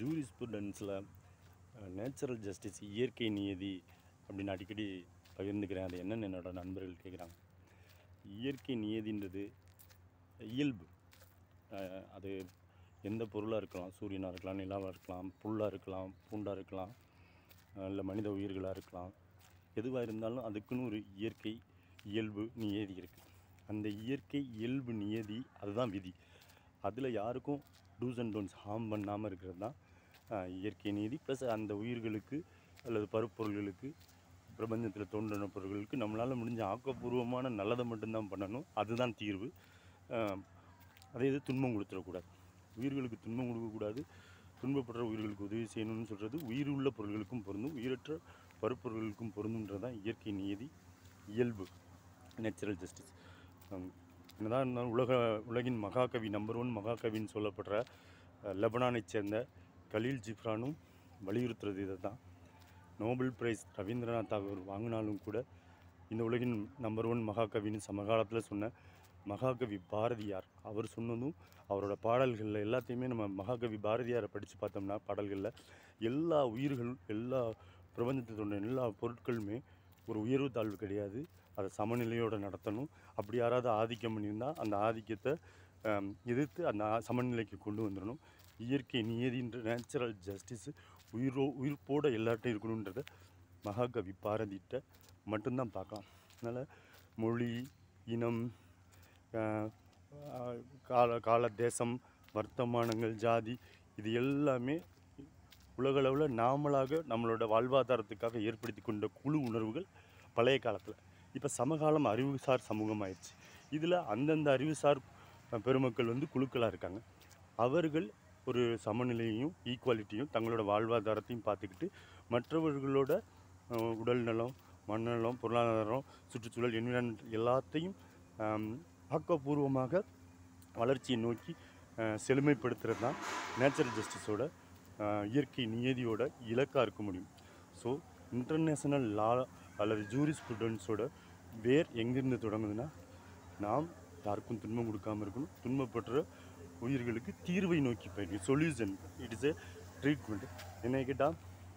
jury ஸ்டூடெண்ட்ஸில் natural justice இயற்கை நியதி அப்படின்னு அடிக்கடி பகிர்ந்துக்கிறேன் அது என்னென்னு என்னோட நண்பர்கள் கேட்குறாங்க இயற்கை நியதின்றது இயல்பு அஹ் அது எந்த பொருளாக இருக்கலாம் சூரியனாக இருக்கலாம் நிலாவாக இருக்கலாம் புல்லாக இருக்கலாம் பூண்டாக இருக்கலாம் இல்லை மனித உயிர்களாக இருக்கலாம் எதுவாக இருந்தாலும் அதுக்குன்னு ஒரு இயற்கை இயல்பு நியதி இருக்குது அந்த இயற்கை இயல்பு நியதி அதுதான் விதி அதில் யாருக்கும் டூஸ் அண்ட் டோன்ஸ் ஹார்ம் பண்ணாமல் இருக்கிறது தான் அஹ், இயற்கை நீதி ப்ளஸ் அந்த உயிர்களுக்கு அல்லது பருப்பொருள்களுக்கு பிரபஞ்சத்தில் தோன்றின பொருள்களுக்கு நம்மளால் முடிஞ்ச ஆக்கப்பூர்வமான நல்லதை மட்டும்தான் பண்ணணும் அதுதான் தீர்வு அஹ், அதே இது துன்பம் கொடுத்துடக்கூடாது உயிர்களுக்கு துன்பம் கொடுக்கக்கூடாது துன்பப்படுற உயிர்களுக்கு உதவி செய்யணும்னு சொல்கிறது உயிருள்ள பொருள்களுக்கும் பொருந்தும் உயிரற்ற பருப்பொருள்களுக்கும் பொருந்துன்றது தான் இயற்கை நியதி இயல்பு நேச்சுரல் ஜஸ்டிஸ் என்னதான் இருந்தாலும் உலக உலகின் மகாகவி நம்பர் ஒன் மகாகவின்னு சொல்லப்படுற அஹ், லெபனானைச் சேர்ந்த கலீல் ஜிப்ரானும் வலியுறுத்துறது இதை தான் நோபல் பிரைஸ் ரவீந்திரநாத் தாகூர் வாங்கினாலும் கூட இந்த உலகின் நம்பர் ஒன் மகாகவின்னு சமகாலத்தில் சொன்ன மகாகவி பாரதியார் அவர் சொன்னதும் அவரோட பாடல்களில் எல்லாத்தையுமே நம்ம மகாகவி பாரதியாரை படித்து பார்த்தோம்னா பாடல்களில் எல்லா உயிர்களும் எல்லா பிரபஞ்சத்தில் தோன்ற எல்லா பொருட்களுமே ஒரு உயர்வு தாழ்வு கிடையாது அதை சமநிலையோடு நடத்தணும் அப்படி யாராவது ஆதிக்கம் பண்ணியிருந்தால் அந்த ஆதிக்கத்தை ஆம், எதிர்த்து அந்த ஆ- சமநிலைக்கு கொண்டு வந்துடணும் இயற்கை நியதின்ற நேச்சுரல் ஜஸ்டிஸ் உயிரோ உயிர்ப்போட எல்லார்ட்டையும் இருக்கணுன்றத மகாகவி பாரதிட்ட மட்டும்தான் பார்க்கலாம் அதனால் மொழி இனம் ஆஹ், ஆஹ், கால கால தேசம் வர்த்தமானங்கள் ஜாதி இது எல்லாமே உலகளவில் நாமளாக நம்மளோட வாழ்வாதாரத்துக்காக ஏற்படுத்தி கொண்ட குழு உணர்வுகள் பழைய காலத்தில் இப்போ சமகாலம் அறிவுசார் சமூகம் ஆயிடுச்சு இதில் அந்தந்த அறிவுசார் அஹ், பெருமக்கள் வந்து குழுக்களாக இருக்காங்க அவர்கள் ஒரு சமநிலையையும் ஈக்குவாலிட்டியும் தங்களோட வாழ்வாதாரத்தையும் பார்த்துக்கிட்டு மற்றவர்களோட அஹ், உடல் நலம் மனநலம் பொருளாதாரம் சுற்றுச்சூழல் என்விரான்மெண்ட் எல்லாத்தையும் ஆம், ஆக்கப்பூர்வமாக வளர்ச்சியை நோக்கி அஹ், செழுமைப்படுத்துறது தான் நேச்சுரல் ஜஸ்டிஸோட அஹ், இயற்கை நியதியோட இலக்காக இருக்க முடியும் ஸோ இன்டர்நேஷனல் லா அல்லது ஜூரி ஸ்டூடெண்ட்ஸோட வேர் எங்கேருந்து தொடங்குதுன்னா நாம் யாருக்கும் துன்பம் கொடுக்காம இருக்கணும் துன்பப்படுற உயிர்களுக்கு தீர்வை நோக்கி போயிருக்கணும் solution it is a treatment என்ன கேட்டால்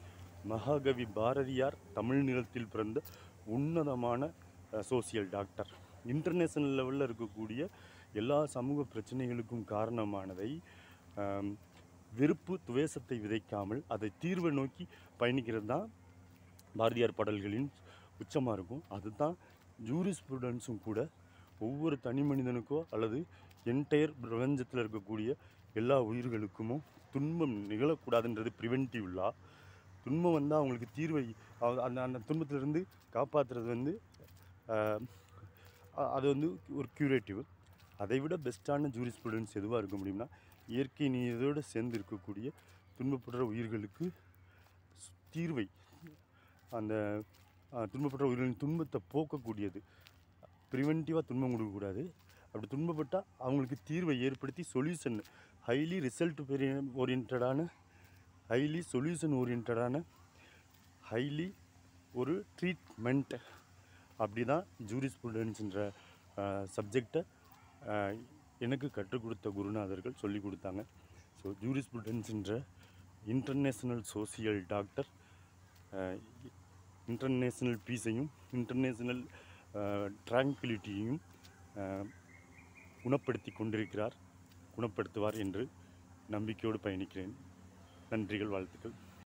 மகாகவி பாரதியார் தமிழ் நிலத்தில் பிறந்த உன்னதமான சோசியல் டாக்டர் இன்டர்நேஷனல் லெவலில் இருக்கக்கூடிய எல்லா சமூக பிரச்சனைகளுக்கும் காரணமானதை ஆம், வெறுப்பு துவேஷத்தை விதைக்காமல் அதை தீர்வை நோக்கி பயணிக்கிறது தான் பாரதியார் பாடல்களின் உச்சமாக இருக்கும் அதுதான் ஜூரி ஸ்டூடெண்ட்ஸும் கூட ஒவ்வொரு தனி மனிதனுக்கோ அல்லது என்டையர் பிரபஞ்சத்தில் இருக்கக்கூடிய எல்லா உயிர்களுக்குமோ துன்பம் நிகழக்கூடாதுன்றது ப்ரிவென்டிவ் லா துன்பம் வந்தால் அவங்களுக்கு தீர்வை அவ- அந்த அந்த துன்பத்திலிருந்து காப்பாற்றுறது வந்து ஆஹ், அ- அது வந்து ஒரு க்யூரேட்டிவ் அதை விட பெஸ்ட்டான ஜூரி ஸ்டூடெண்ட்ஸ் எதுவாக இருக்க முடியும்னா இயற்கை நீரோடு சேர்ந்து இருக்கக்கூடிய துன்பப்படுற உயிர்களுக்கு ஸ்- தீர்வை அந்த ஆஹ், துன்பப்படுற உயிர்களின் துன்பத்தை போக்கக்கூடியது ப்ரிவென்டிவாக துன்பம் கொடுக்கக்கூடாது அப்படி துன்பப்பட்டால் அவங்களுக்கு தீர்வை ஏற்படுத்தி சொல்யூஷன் ஹைலி ரிசல்ட் ஓரியன்டான ஹைலி சொல்யூஷன் ஓரியன்டான ஹைலி ஒரு ட்ரீட்மெண்ட் அப்படி தான் ஜூரி ஸ்டூடெண்ட்ஸுன்ற சப்ஜெக்டை எனக்கு கற்றுக் கொடுத்த குருநாதர்கள் சொல்லி கொடுத்தாங்க ஸோ ஜூரி ஸ்டூடெண்ட்ஸுன்ற இன்டர்நேஷ்னல் சோசியல் டாக்டர் இன்டர்நேஷ்னல் பீஸையும் இன்டர்நேஷ்னல் ட்ராங்குலிட்டியையும் குணப்படுத்தி கொண்டிருக்கிறார் குணப்படுத்துவார் என்று நம்பிக்கையோடு பயணிக்கிறேன் நன்றிகள் வாழ்த்துக்கள்